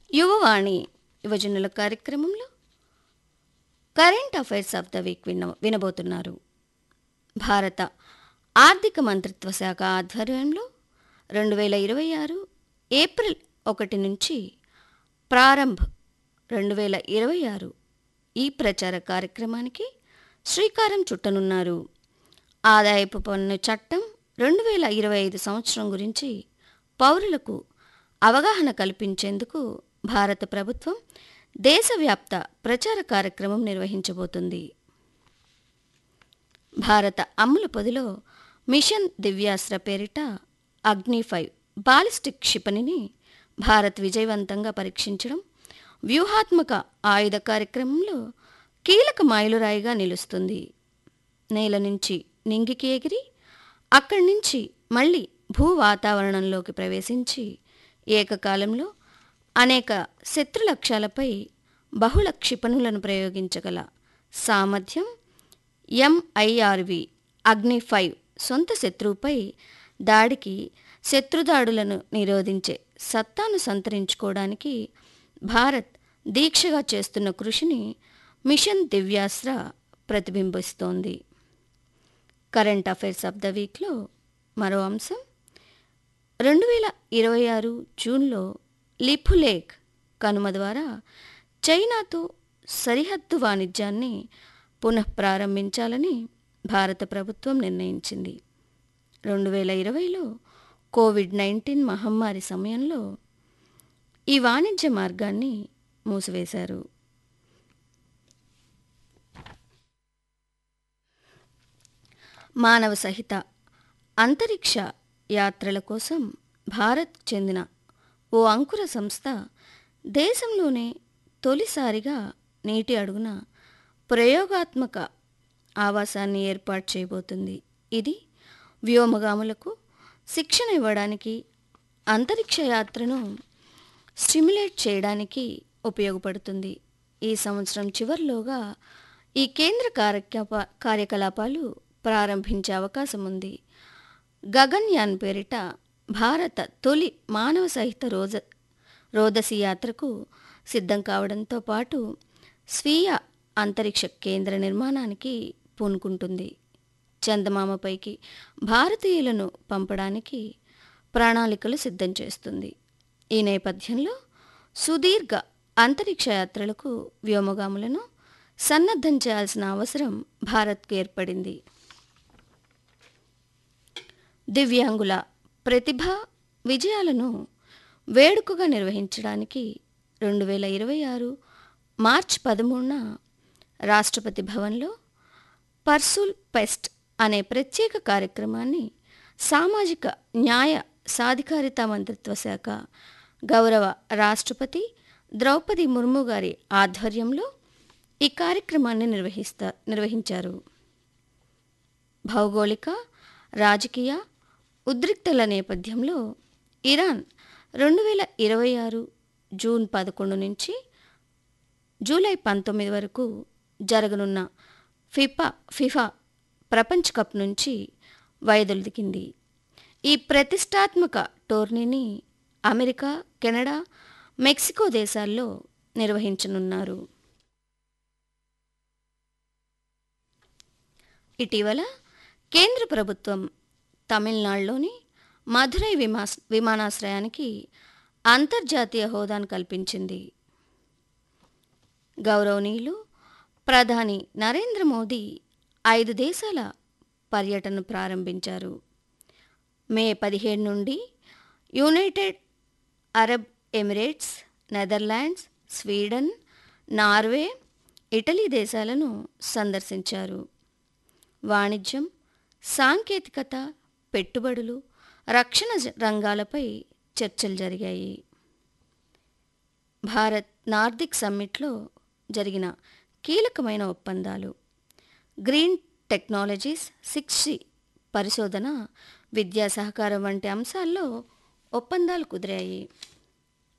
యువవాణి యువజనుల కార్యక్రమంలో current affairs of the week విన వినబోతున్నారు భారత ఆర్థిక మంత్రిత్వ శాఖ ఆధ్వర్యంలో రెండు వేల ఇరవై ఆరు ఏప్రిల్ ఒకటి నుంచి ప్రారంభ్ రెండు వేల ఇరవై ఆరు ఈ ప్రచార కార్యక్రమానికి శ్రీకారం చుట్టనున్నారు ఆదాయపు పన్ను చట్టం రెండు వేల ఇరవై ఐదు సంవత్సరం గురించి పౌరులకు అవగాహన కల్పించేందుకు భారత ప్రభుత్వం దేశవ్యాప్త ప్రచార కార్యక్రమం నిర్వహించబోతుంది భారత అమ్ముల పొదిలో మిషన్ దివ్యాస్త్ర పేరిట అగ్ని ఫైవ్ బాలిస్టిక్ క్షిపణిని భారత్ విజయవంతంగా పరీక్షించడం వ్యూహాత్మక ఆయుధ కార్యక్రమంలో కీలక మైలురాయిగా నిలుస్తుంది నేల నుంచి నింగికి ఎగిరి అక్కడి నుంచి మళ్ళీ భూ వాతావరణంలోకి ప్రవేశించి ఏకకాలంలో అనేక శత్రు లక్ష్యాలపై బహుళ క్షిపణులను ప్రయోగించగల సామర్థ్యం ఎంఐఆర్వి అగ్ని ఫైవ్ సొంత శత్రువుపై దాడికి శత్రుదాడులను నిరోధించే సత్తాను సంతరించుకోవడానికి భారత్ దీక్షగా చేస్తున్న కృషిని మిషన్ దివ్యాస్త్ర ప్రతిబింబిస్తోంది కరెంట్ అఫైర్స్ ఆఫ్ ద వీక్లో మరో అంశం రెండు వేల ఇరవై ఆరు జూన్లో లిఫులేక్ కనుమ ద్వారా చైనాతో సరిహద్దు వాణిజ్యాన్ని పునఃప్రారంభించాలని భారత ప్రభుత్వం నిర్ణయించింది రెండు వేల ఇరవైలో కోవిడ్ నైన్టీన్ మహమ్మారి సమయంలో ఈ వాణిజ్య మార్గాన్ని మూసివేశారు మానవ సహిత అంతరిక్ష యాత్రల కోసం భారత్ చెందిన ఓ అంకుర సంస్థ దేశంలోనే తొలిసారిగా నీటి అడుగున ప్రయోగాత్మక ఆవాసాన్ని ఏర్పాటు చేయబోతుంది ఇది వ్యోమగాములకు శిక్షణ ఇవ్వడానికి అంతరిక్ష యాత్రను స్టిమ్యులేట్ చేయడానికి ఉపయోగపడుతుంది ఈ సంవత్సరం చివరిలోగా ఈ కేంద్ర కార్యకలాప కార్యకలాపాలు ప్రారంభించే అవకాశం ఉంది గగన్యాన్ పేరిట భారత తొలి మానవ సహిత రోజ రోదసి యాత్రకు సిద్ధం కావడంతో పాటు స్వీయ అంతరిక్ష కేంద్ర నిర్మాణానికి పూనుకుంటుంది చందమామపైకి భారతీయులను పంపడానికి ప్రణాళికలు సిద్ధం చేస్తుంది ఈ నేపథ్యంలో సుదీర్ఘ అంతరిక్ష యాత్రలకు వ్యోమగాములను సన్నద్ధం చేయాల్సిన అవసరం భారత్కు ఏర్పడింది దివ్యాంగుల ప్రతిభ విజయాలను వేడుకగా నిర్వహించడానికి రెండు వేల ఇరవై ఆరు మార్చ్ పదమూడున రాష్ట్రపతి భవన్లో పర్సూల్ పెస్ట్ అనే ప్రత్యేక కార్యక్రమాన్ని సామాజిక న్యాయ సాధికారిత మంత్రిత్వ శాఖ గౌరవ రాష్ట్రపతి ద్రౌపది ముర్ము గారి ఆధ్వర్యంలో ఈ కార్యక్రమాన్ని నిర్వహిస్తా నిర్వహించారు భౌగోళిక రాజకీయ ఉద్రిక్తల నేపథ్యంలో ఇరాన్ రెండు వేల ఇరవై ఆరు జూన్ పదకొండు నుంచి జూలై పంతొమ్మిది వరకు జరగనున్న ఫిఫా ఫిఫా ప్రపంచ కప్ నుంచి వైదొలిదికింది ఈ ప్రతిష్టాత్మక టోర్నీని అమెరికా కెనడా మెక్సికో దేశాల్లో నిర్వహించనున్నారు ఇటీవల కేంద్ర ప్రభుత్వం తమిళనాడులోని మధురై విమాస్ విమానాశ్రయానికి అంతర్జాతీయ హోదాను కల్పించింది గౌరవనీయులు ప్రధాని నరేంద్ర మోదీ ఐదు దేశాల పర్యటన ప్రారంభించారు మే పదిహేడు నుండి United Arab Emirates Netherlands Sweden Norway Italy దేశాలను సందర్శించారు వాణిజ్యం సాంకేతికత పెట్టుబడులు రక్షణ రంగాలపై చర్చలు జరిగాయి భారత్ నార్దిక్ సమ్మిట్లో జరిగిన కీలకమైన ఒప్పందాలు గ్రీన్ టెక్నాలజీస్ సిక్స్ పరిశోధన విద్యా సహకారం వంటి అంశాల్లో ఒప్పందాలు కుదిరాయి